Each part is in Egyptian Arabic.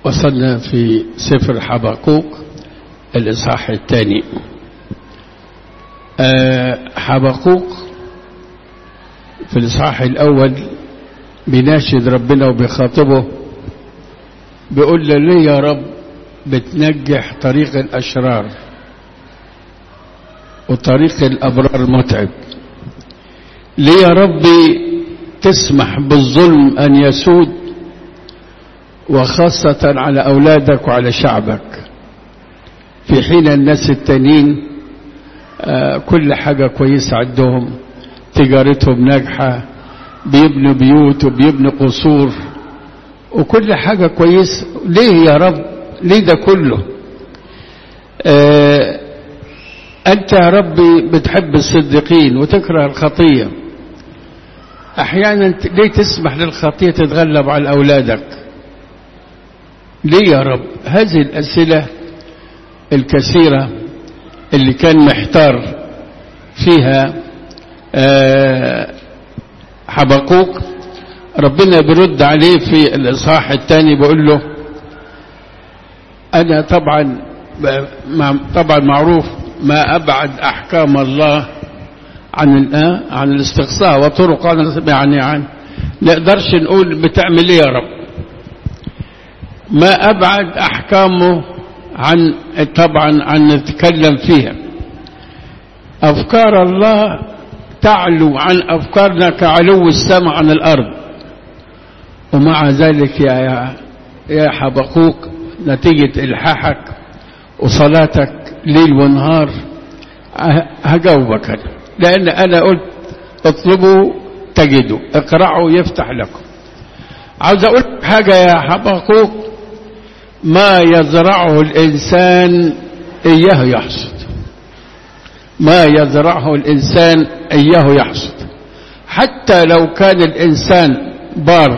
وصلنا في سفر حبقوق الإصحاح الثاني أه حبقوق في الإصحاح الأول بيناشد ربنا وبيخاطبه بيقول له ليه يا رب بتنجح طريق الأشرار وطريق الأبرار متعب ليه يا ربي تسمح بالظلم أن يسود وخاصة على أولادك وعلى شعبك في حين الناس التانيين آه كل حاجة كويسة عندهم تجارتهم ناجحة بيبنوا بيوت وبيبنوا قصور وكل حاجة كويسة ليه يا رب ليه ده كله آه أنت يا ربي بتحب الصديقين وتكره الخطية أحيانا ليه تسمح للخطية تتغلب على أولادك ليه يا رب هذه الأسئلة الكثيرة اللي كان محتار فيها أه حبقوق ربنا بيرد عليه في الإصحاح الثاني بيقول له أنا طبعا طبعا معروف ما أبعد أحكام الله عن عن الاستقصاء وطرق يعني عن نقدرش نقول بتعمل ايه يا رب ما أبعد أحكامه عن طبعا عن نتكلم فيها أفكار الله تعلو عن أفكارنا كعلو السماء عن الأرض ومع ذلك يا يا حبقوق نتيجة إلحاحك وصلاتك ليل ونهار هجاوبك أنا لأن أنا قلت اطلبوا تجدوا اقرأوا يفتح لكم عاوز أقول حاجة يا حبقوق ما يزرعه الإنسان إياه يحصد ما يزرعه الإنسان إياه يحصد حتى لو كان الإنسان بار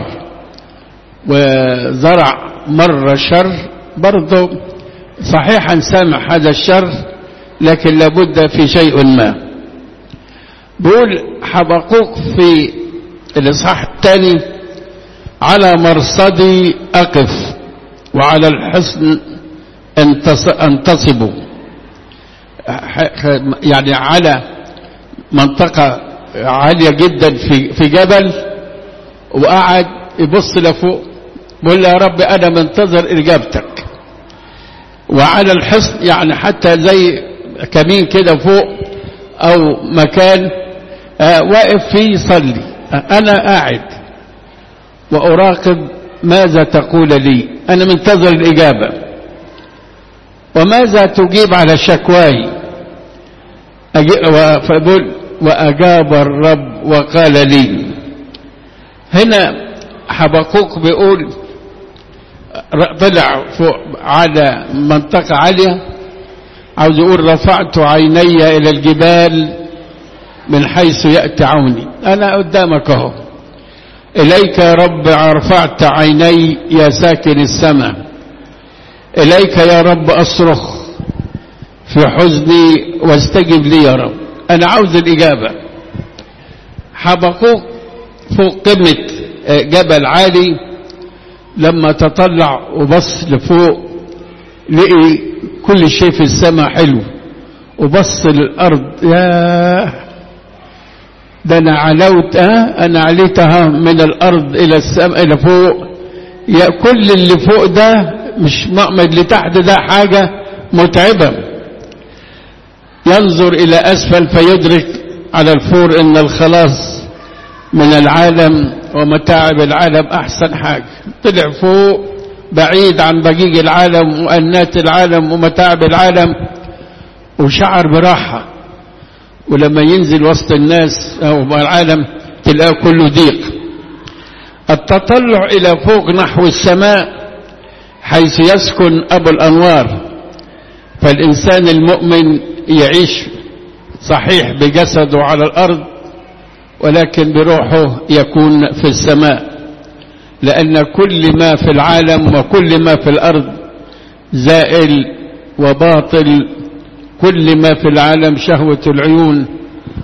وزرع مرة شر برضه صحيح نسامح هذا الشر لكن لابد في شيء ما بيقول حبقوق في الإصحاح الثاني على مرصدي أقف وعلى الحصن انتصبوا يعني على منطقة عالية جدا في في جبل وقعد يبص لفوق بيقول يا رب أنا منتظر إجابتك وعلى الحصن يعني حتى زي كمين كده فوق أو مكان آه واقف فيه يصلي أنا قاعد وأراقب ماذا تقول لي أنا منتظر الإجابة وماذا تجيب على شكواي فبقول وأجاب الرب وقال لي هنا حبقوق بيقول طلع فوق على منطقة عالية عاوز يقول رفعت عيني إلى الجبال من حيث يأتي عوني أنا قدامك أهو إليك يا رب رفعت عيني يا ساكن السماء إليك يا رب أصرخ في حزني واستجب لي يا رب أنا عاوز الإجابة حبقوق فوق قمة جبل عالي لما تطلع وبص لفوق لقي كل شيء في السماء حلو وبص للأرض يا ده أنا علوت أه أنا عليتها من الأرض إلى السماء إلى فوق يا كل اللي فوق ده مش مأمد اللي تحت ده حاجة متعبة ينظر إلى أسفل فيدرك على الفور إن الخلاص من العالم ومتاعب العالم أحسن حاجة طلع فوق بعيد عن ضجيج العالم وأنات العالم ومتاعب العالم وشعر براحة ولما ينزل وسط الناس أو العالم تلاقيه كله ضيق التطلع إلى فوق نحو السماء حيث يسكن أبو الأنوار فالإنسان المؤمن يعيش صحيح بجسده على الأرض ولكن بروحه يكون في السماء لأن كل ما في العالم وكل ما في الأرض زائل وباطل كل ما في العالم شهوة العيون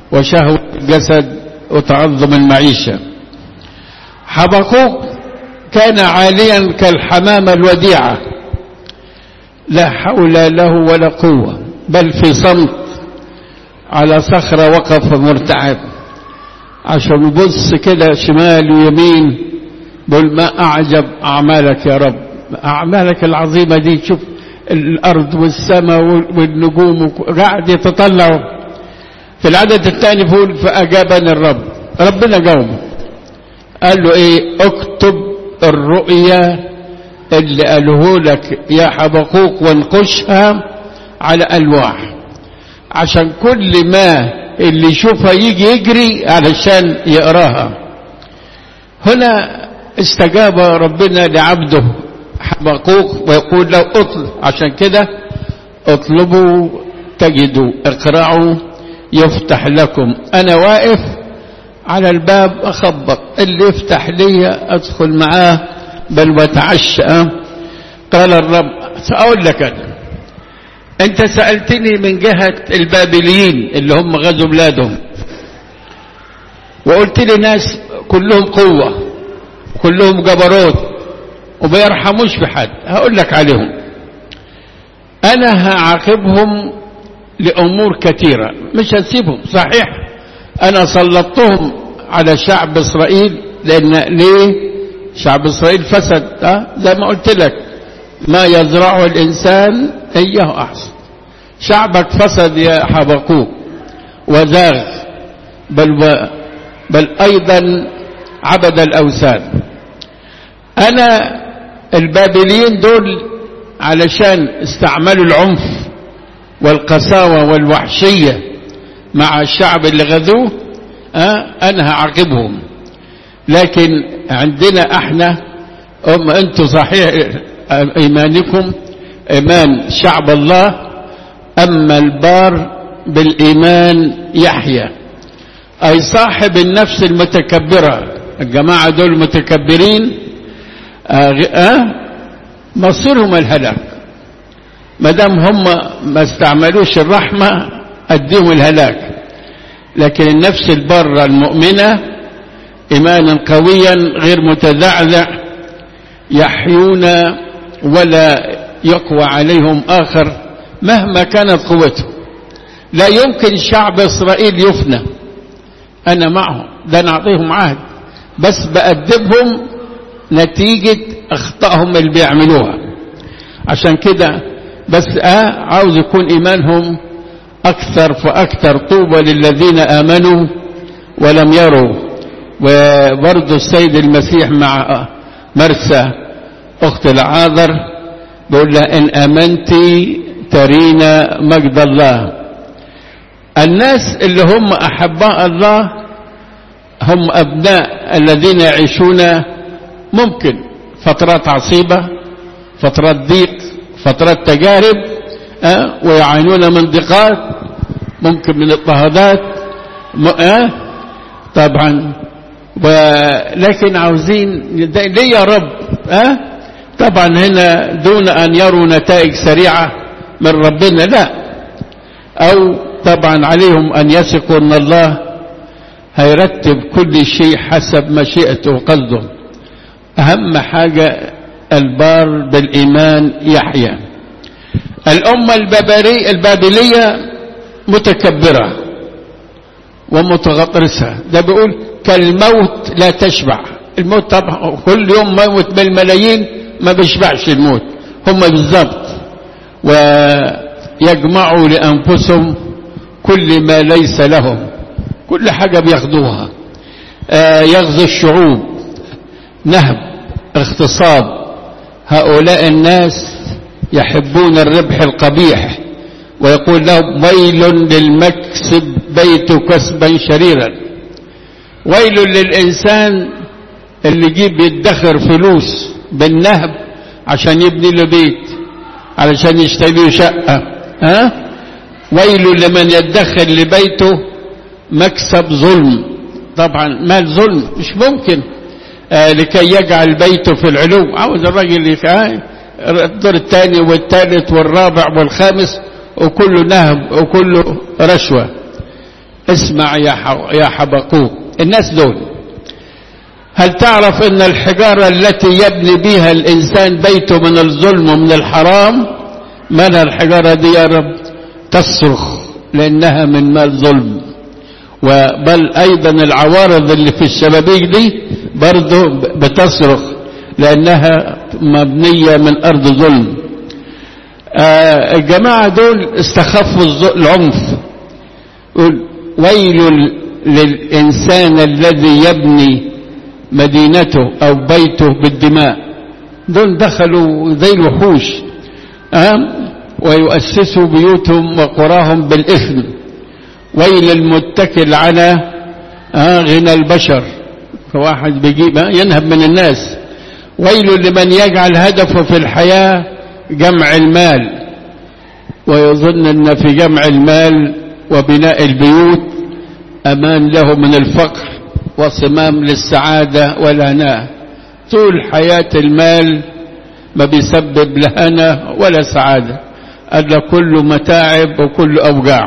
وشهوة الجسد وتعظم المعيشة حبقوق كان عاليا كالحمامة الوديعة لا حول له ولا قوة بل في صمت على صخرة وقف مرتعب عشان يبص كده شمال ويمين بقول ما أعجب أعمالك يا رب أعمالك العظيمة دي شوف الأرض والسماء والنجوم قاعد يتطلعوا في العدد الثاني بيقول فأجابني الرب ربنا جاوبه قال له ايه اكتب الرؤيا اللي قاله لك يا حبقوق وانقشها على ألواح عشان كل ما اللي يشوفها يجي يجري علشان يقراها هنا استجاب ربنا لعبده حبقوق ويقول له اطلب عشان كده اطلبوا تجدوا اقرعوا يفتح لكم انا واقف على الباب اخبط اللي يفتح لي ادخل معاه بل واتعشى قال الرب سأقول لك أنا أنت سألتني من جهة البابليين اللي هم غزوا بلادهم وقلت لي ناس كلهم قوة كلهم جبروت وما يرحموش بحد هقول لك عليهم أنا هعاقبهم لأمور كثيرة مش هسيبهم صحيح أنا سلطتهم على شعب إسرائيل لأن ليه شعب إسرائيل فسد أه؟ زي ما قلت لك ما يزرعه الإنسان إياه أحسن شعبك فسد يا حبقوق وزاغ بل, و بل أيضا عبد الأوثان أنا البابليين دول علشان استعملوا العنف والقساوة والوحشية مع الشعب اللي غذوه أه؟ أنا هعاقبهم لكن عندنا احنا أم أنتم صحيح إيمانكم إيمان شعب الله أما البار بالإيمان يحيى أي صاحب النفس المتكبرة الجماعة دول متكبرين آه آه مصيرهم الهلاك ما دام هم ما استعملوش الرحمة أديهم الهلاك لكن النفس البارة المؤمنة إيمانا قويا غير متذعذع يحيون ولا يقوى عليهم آخر مهما كانت قوته لا يمكن شعب إسرائيل يفنى أنا معهم ده نعطيهم عهد بس بأدبهم نتيجة أخطائهم اللي بيعملوها عشان كده بس آه عاوز يكون إيمانهم أكثر فأكثر طوبى للذين آمنوا ولم يروا وبرضه السيد المسيح مع مرسى أخت العاذر بيقول لها إن آمنت ترينا مجد الله الناس اللي هم أحباء الله هم أبناء الذين يعيشون ممكن فترات عصيبة فترات ضيق فترات تجارب أه؟ ويعانون من ضيقات ممكن من اضطهادات أه؟ طبعا ولكن عاوزين ليه يا رب أه؟ طبعا هنا دون أن يروا نتائج سريعة من ربنا لا أو طبعا عليهم أن يثقوا أن الله هيرتب كل شيء حسب مشيئته وقصده أهم حاجة البار بالإيمان يحيى الأمة البابري البابلية متكبرة ومتغطرسة ده بيقول كالموت لا تشبع الموت طبعا كل يوم موت بالملايين ما بيشبعش الموت هم بالضبط ويجمعوا لأنفسهم كل ما ليس لهم كل حاجة بياخدوها آه يغزو الشعوب نهب اغتصاب هؤلاء الناس يحبون الربح القبيح ويقول لهم ويل للمكسب بيت كسبا شريرا ويل للإنسان اللي يجيب يدخر فلوس بالنهب عشان يبني له بيت علشان يشتري له شقة ها ويل لمن يدخر لبيته مكسب ظلم طبعا مال ظلم مش ممكن آه لكي يجعل بيته في العلو عاوز الراجل آه الدور الثاني والثالث والرابع والخامس وكله نهب وكله رشوة اسمع يا يا حبقوق الناس دول هل تعرف ان الحجارة التي يبني بها الانسان بيته من الظلم ومن الحرام مالها الحجارة دي يا رب تصرخ لانها من مال ظلم وبل ايضا العوارض اللي في الشبابيك دي برضه بتصرخ لانها مبنية من ارض ظلم آه الجماعة دول استخفوا العنف ويل للإنسان الذي يبني مدينته أو بيته بالدماء دول دخلوا زي الوحوش أه؟ ويؤسسوا بيوتهم وقراهم بالإثم ويل المتكل على أه غنى البشر فواحد بيجيب ينهب من الناس ويل لمن يجعل هدفه في الحياة جمع المال ويظن أن في جمع المال وبناء البيوت أمان له من الفقر وصمام للسعادة والهناء طول حياة المال ما بيسبب لا هنا ولا سعادة ألا كله متاعب وكل أوجاع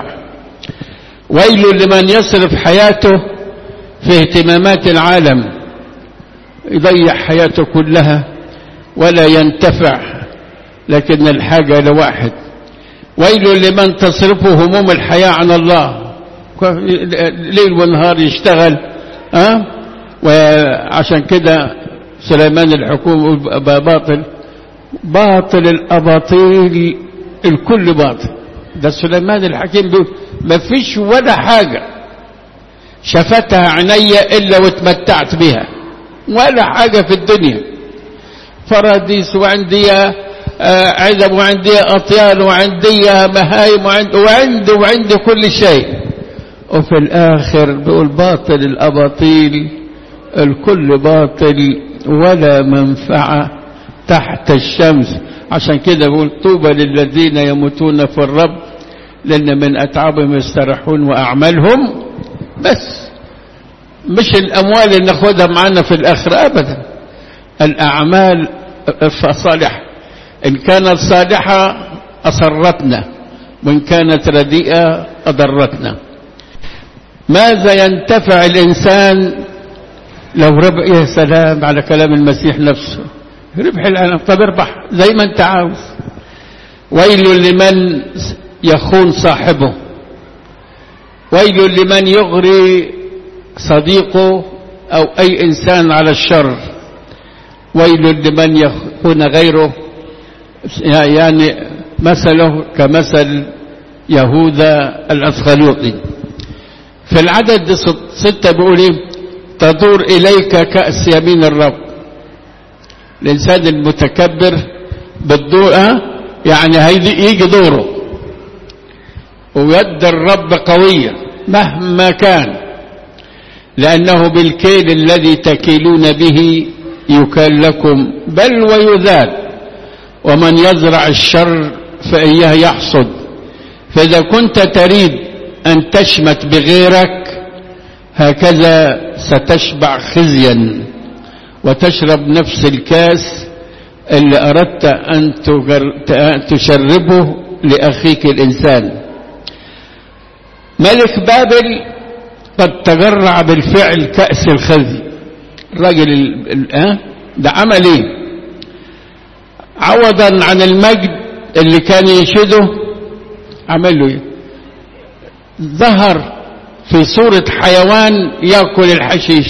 ويل لمن يصرف حياته في اهتمامات العالم يضيع حياته كلها ولا ينتفع لكن الحاجة لواحد ويل لمن تصرفه هموم الحياة عن الله ليل ونهار يشتغل أه؟ وعشان كده سليمان الحكومة باطل باطل الأباطيل الكل باطل ده سليمان الحكيم بيقول ما فيش ولا حاجة شفتها عينيا إلا واتمتعت بها ولا حاجة في الدنيا فراديس وعندي آه عزب وعندي أطيان وعندي مهايم وعندي وعندي وعندي كل شيء وفي الآخر بيقول باطل الأباطيل الكل باطل ولا منفعة تحت الشمس عشان كده بيقول طوبى للذين يموتون في الرب لأن من أتعابهم يسترحون وأعمالهم بس مش الأموال اللي ناخدها معانا في الآخرة أبدا الأعمال صالحة إن كانت صالحة أسرتنا وإن كانت رديئة أضرتنا ماذا ينتفع الإنسان لو ربح يا سلام على كلام المسيح نفسه ربح العالم طب اربح زي ما انت عاوز ويل لمن يخون صاحبه ويل لمن يغري صديقه أو أي إنسان على الشر ويل لمن يخون غيره يعني مثله كمثل يهوذا الأسخليطي في العدد ستة بيقول ايه تدور إليك كأس يمين الرب الإنسان المتكبر بالدور يعني هيجي يجي دوره ويد الرب قوية مهما كان لأنه بالكيل الذي تكيلون به يكال لكم بل ويذال ومن يزرع الشر فإياه يحصد فإذا كنت تريد أن تشمت بغيرك هكذا ستشبع خزيا وتشرب نفس الكاس اللي أردت أن تشربه لأخيك الإنسان ملك بابل قد تجرع بالفعل كأس الخزي الراجل الآن ده عمل ايه عوضا عن المجد اللي كان ينشده عمل له ايه ظهر في صورة حيوان يأكل الحشيش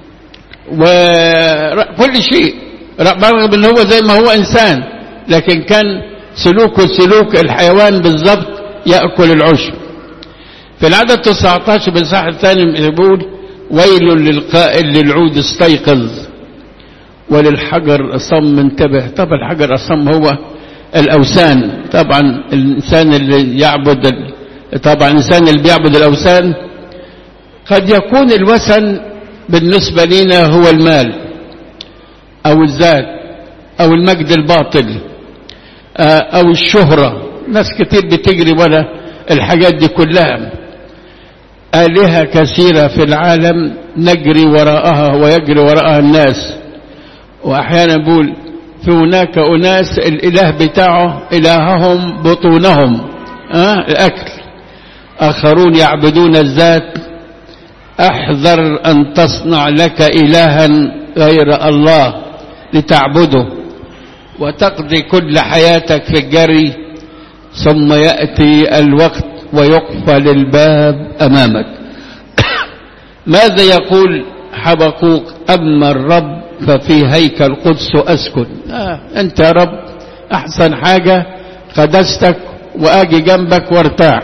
وكل شيء رغم ان هو زي ما هو انسان لكن كان سلوكه سلوك الحيوان بالضبط يأكل العشب في العدد 19 بالصح الثاني يقول ويل للقائل للعود استيقظ وللحجر أصم انتبه طب الحجر أصم هو الأوثان طبعا الإنسان اللي يعبد طبعا الإنسان اللي بيعبد الأوثان قد يكون الوثن بالنسبة لنا هو المال أو الذات أو المجد الباطل أو الشهرة ناس كتير بتجري ولا الحاجات دي كلها آلهة كثيرة في العالم نجري وراءها ويجري وراءها الناس وأحيانا بقول في هناك أناس الإله بتاعه إلههم بطونهم أه؟ الأكل آخرون يعبدون الذات احذر أن تصنع لك إلها غير الله لتعبده وتقضي كل حياتك في الجري ثم يأتي الوقت ويقفل الباب أمامك ماذا يقول حبقوق أما الرب ففي هيكل قدس أسكن آه أنت يا رب أحسن حاجة قدستك وأجي جنبك وارتاح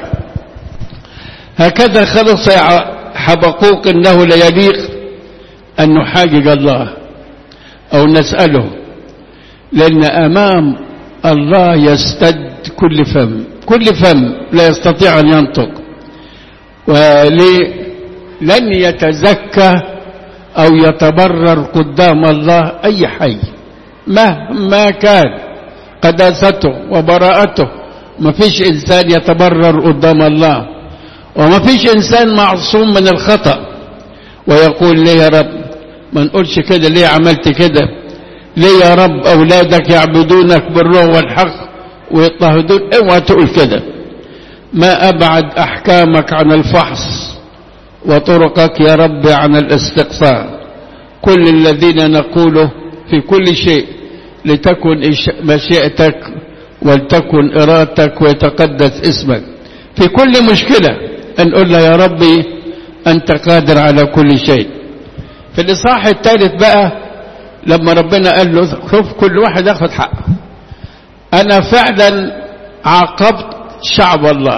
هكذا خلص حبقوق إنه لا يليق أن نحاجج الله أو نسأله لأن أمام الله يستد كل فم كل فم لا يستطيع أن ينطق ولن يتزكى أو يتبرر قدام الله أي حي مهما كان قداسته وبراءته ما فيش إنسان يتبرر قدام الله وما فيش إنسان معصوم من الخطأ ويقول ليه يا رب ما نقولش كده ليه عملت كده ليه يا رب أولادك يعبدونك بالروح والحق ويضطهدون اوعى تقول كده ما أبعد أحكامك عن الفحص وطرقك يا رب عن الاستقصاء كل الذين نقوله في كل شيء لتكن مشيئتك ولتكن إرادتك ويتقدس اسمك في كل مشكلة نقول له يا ربي أنت قادر على كل شيء في الإصحاح الثالث بقى لما ربنا قال له شوف كل واحد ياخد حقه أنا فعلا عاقبت شعب الله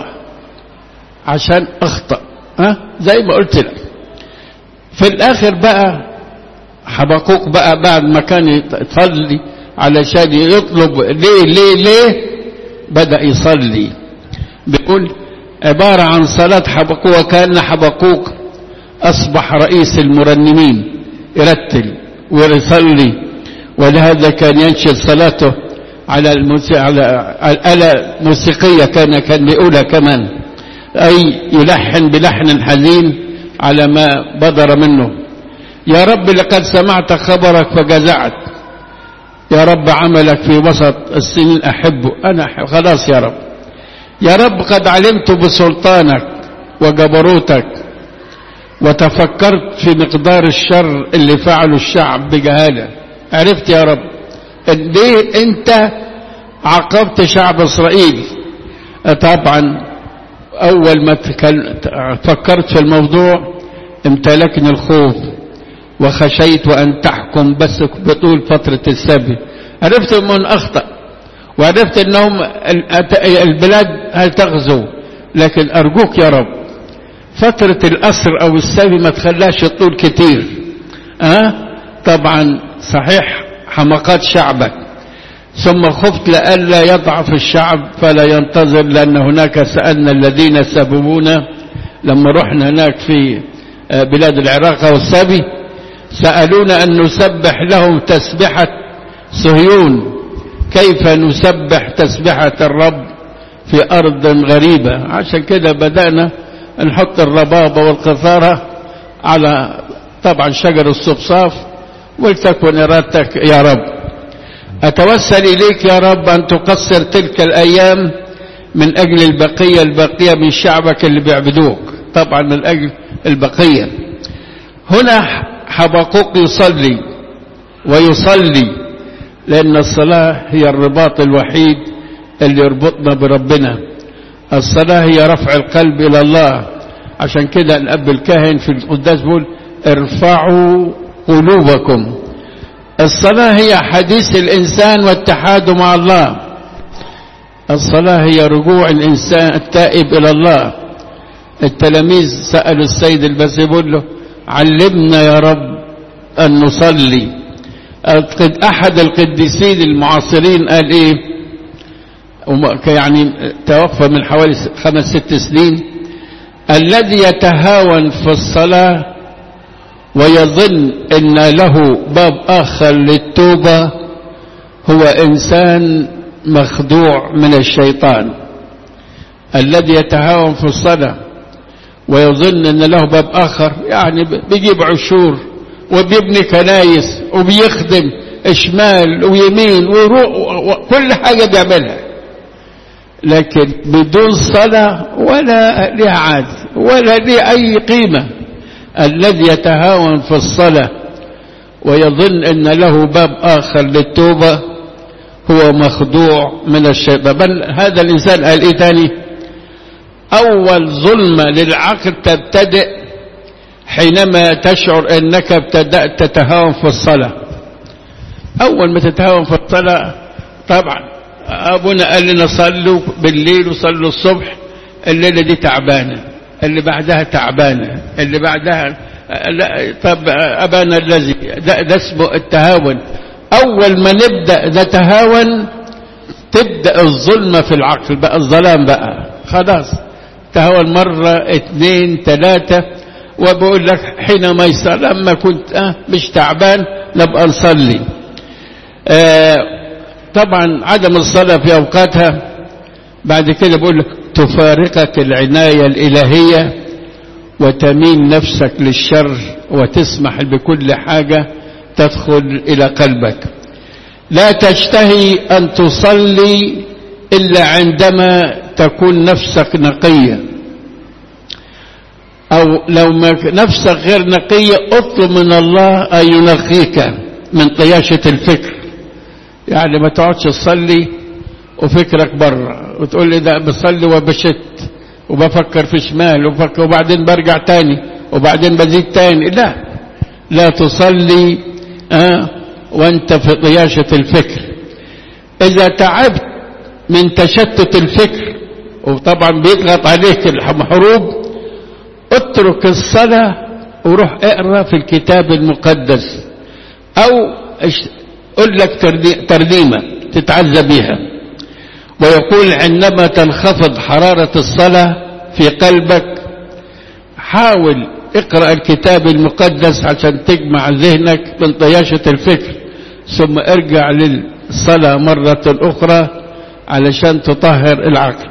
عشان أخطأ ها زي ما قلت لك في الآخر بقى حبقوق بقى بعد ما كان يصلي علشان يطلب ليه ليه ليه بدأ يصلي بيقول عبارة عن صلاة حبقوق وكان حبقوق أصبح رئيس المرنمين يرتل ويصلي ولهذا كان ينشد صلاته على الموسيقى على الآلة موسيقية كان كان بيقولها كمان أي يلحن بلحن حزين على ما بدر منه يا رب لقد سمعت خبرك فجزعت يا رب عملك في وسط السنين أحبه أنا أحب خلاص يا رب يا رب قد علمت بسلطانك وجبروتك وتفكرت في مقدار الشر اللي فعله الشعب بجهالة عرفت يا رب ليه انت عاقبت شعب اسرائيل طبعا اول ما فكرت في الموضوع امتلكني الخوف وخشيت ان تحكم بس بطول فترة السبي عرفت من اخطأ وعرفت انهم البلاد هتغزو لكن ارجوك يا رب فترة الأسر أو السبي ما تخلاش طول كتير أه؟ طبعا صحيح حمقات شعبك ثم خفت لئلا يضعف الشعب فلا ينتظر لأن هناك سألنا الذين سببونا لما رحنا هناك في بلاد العراق والسبي سألونا أن نسبح لهم تسبحة صهيون كيف نسبح تسبحة الرب في أرض غريبة عشان كده بدأنا نحط الربابة والقثارة على طبعا شجر الصفصاف ولتكن إرادتك يا رب أتوسل إليك يا رب أن تقصر تلك الأيام من أجل البقية البقية من شعبك اللي بيعبدوك طبعا من أجل البقية هنا حبقوق يصلي ويصلي لأن الصلاة هي الرباط الوحيد اللي يربطنا بربنا الصلاة هي رفع القلب إلى الله عشان كده الأب الكاهن في القداس بيقول ارفعوا قلوبكم الصلاة هي حديث الإنسان واتحاده مع الله الصلاة هي رجوع الإنسان التائب إلى الله التلاميذ سألوا السيد المسيح يقول له علمنا يا رب أن نصلي أحد القديسين المعاصرين قال إيه يعني توفى من حوالي خمس ست سنين الذي يتهاون في الصلاة ويظن ان له باب اخر للتوبة هو انسان مخدوع من الشيطان الذي يتهاون في الصلاة ويظن ان له باب اخر يعني بيجيب عشور وبيبني كنايس وبيخدم شمال ويمين وكل حاجة بيعملها لكن بدون صلاة ولا لها عاد ولا لها أي قيمة الذي يتهاون في الصلاة ويظن أن له باب آخر للتوبة هو مخدوع من الشيطان بل هذا الإنسان قال إيه تاني أول ظلمة للعقل تبتدئ حينما تشعر أنك ابتدأت تتهاون في الصلاة أول ما تتهاون في الصلاة طبعا أبونا قال لنا صلوا بالليل وصلوا الصبح الليلة دي تعبانة اللي بعدها تعبانة اللي بعدها لا طب أبانا الذي ده, ده اسمه التهاون أول ما نبدأ نتهاون تبدأ الظلمة في العقل بقى الظلام بقى خلاص تهاون مرة اثنين ثلاثة وبقول لك حين ميسر لما كنت أه مش تعبان نبقى نصلي آه طبعا عدم الصلاة في أوقاتها بعد كده بقول لك تفارقك العناية الإلهية وتميل نفسك للشر وتسمح بكل حاجة تدخل إلى قلبك لا تشتهي أن تصلي إلا عندما تكون نفسك نقية أو لو ما نفسك غير نقية اطلب من الله أن ينقيك من طياشة الفكر يعني ما تقعدش تصلي وفكرك بره وتقول لي ده بصلي وبشت وبفكر في شمال وبفكر وبعدين برجع تاني وبعدين بزيد تاني لا لا تصلي آه وانت في طياشة الفكر اذا تعبت من تشتت الفكر وطبعا بيضغط عليك المحروب اترك الصلاة وروح اقرا في الكتاب المقدس او قل لك ترنيمة تتعزى بها ويقول عندما تنخفض حرارة الصلاة في قلبك حاول اقرأ الكتاب المقدس عشان تجمع ذهنك من طياشة الفكر ثم ارجع للصلاة مرة أخرى علشان تطهر العقل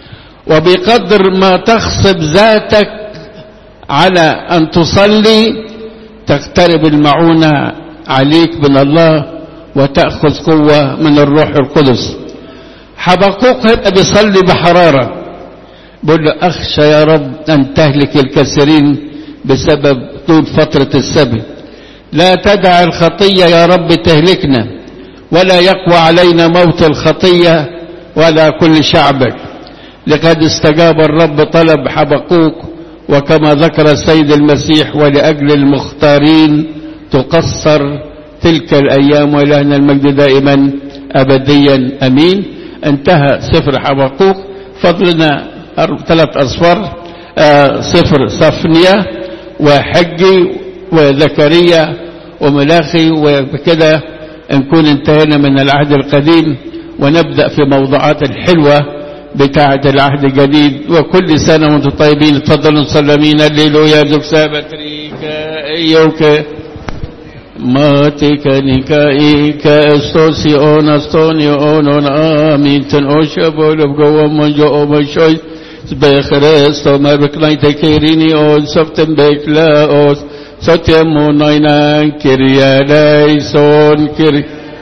وبقدر ما تخصب ذاتك على أن تصلي تقترب المعونة عليك من الله وتأخذ قوة من الروح القدس حبقوق هيبقى بيصلي بحرارة بيقول له أخشى يا رب أن تهلك الكثيرين بسبب طول فترة السبي لا تدع الخطية يا رب تهلكنا ولا يقوى علينا موت الخطية ولا كل شعبك لقد استجاب الرب طلب حبقوك وكما ذكر السيد المسيح ولأجل المختارين تقصر تلك الأيام ولهنا المجد دائما أبديا أمين انتهى سفر حبقوق فضلنا ثلاث أصفار آه سفر صفنية وحجي وزكريا وملاخي وبكده نكون انتهينا من العهد القديم ونبدأ في موضوعات الحلوة بتاعة العهد الجديد وكل سنة وانتم طيبين تفضلوا صلمين الليلويا زوك سابتريكا ايوك ماتك نكايك استوسي اون استوني اون اون امين تن اوشبول بقوة من جو مشوي بخريستو مربك نايت كيريني اون سفتن بيك لا اوس ستيمو ناينا كريا ليسون كري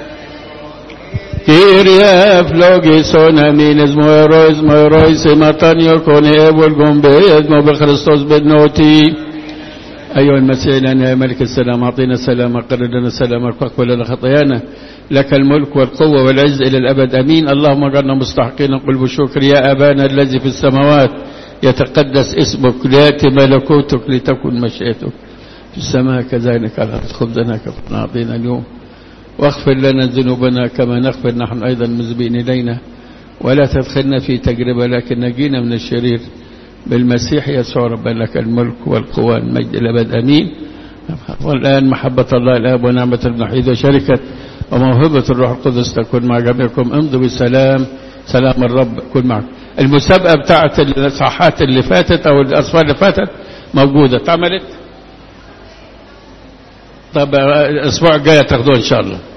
كيريا فلوغيسون امين اسمو ايرو اسمو ايرو سيماتانيو كوني ايبول قنبي اسمو بخريستوس بالنوتي أيها المسيح لنا يا ملك السلام أعطينا السلام أقر لنا السلام واقبل لنا خطايانا لك الملك والقوة والعز إلى الأبد أمين اللهم اجعلنا مستحقين نقول بالشكر يا أبانا الذي في السماوات يتقدس اسمك ليأتي ملكوتك لتكن مشيئتك في السماء كذلك على خبزنا كفرنا أعطينا اليوم واغفر لنا ذنوبنا كما نغفر نحن أيضا مذنبين إلينا ولا تدخلنا في تجربة لكن نجينا من الشرير بالمسيح يسوع ربنا لك الملك والقوة والمجد الأبد أمين والآن محبة الله الآب ونعمة الوحيد وشركة وموهبة الروح القدس تكون مع جميعكم امضوا بالسلام سلام الرب يكون معكم المسابقة بتاعت الإصحاحات اللي فاتت أو الأصفار اللي فاتت موجودة اتعملت طب الأسبوع الجاي تاخدوها إن شاء الله